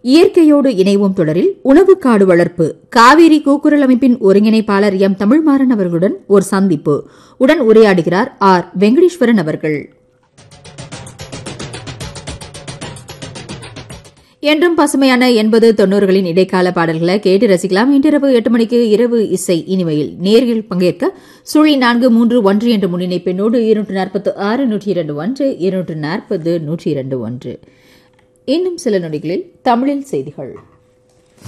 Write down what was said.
இயற்கையோடு இணைவோம் தொடரில் உணவு காடு வளர்ப்பு காவேரி கூக்குரல் அமைப்பின் ஒருங்கிணைப்பாளர் எம் தமிழ்மாறன் அவர்களுடன் ஒரு சந்திப்பு உடன் உரையாடுகிறார் ஆர் வெங்கடேஸ்வரன் அவர்கள் என்றும் பசுமையான எண்பது தொண்ணூறுகளின் இடைக்கால பாடல்களை கேட்டு ரசிக்கலாம் இன்றிரவு எட்டு மணிக்கு இரவு இசை இனிமையில் நேரில் பங்கேற்க சுழி நான்கு மூன்று ஒன்று என்ற முன்னிணைப்பெண்ணோடு இருநூற்று நாற்பத்து ஆறு நூற்றி இரண்டு ஒன்று இருநூற்று நாற்பது நூற்றி இரண்டு ஒன்று இன்னும் சில நொடிகளில் தமிழில் செய்திகள்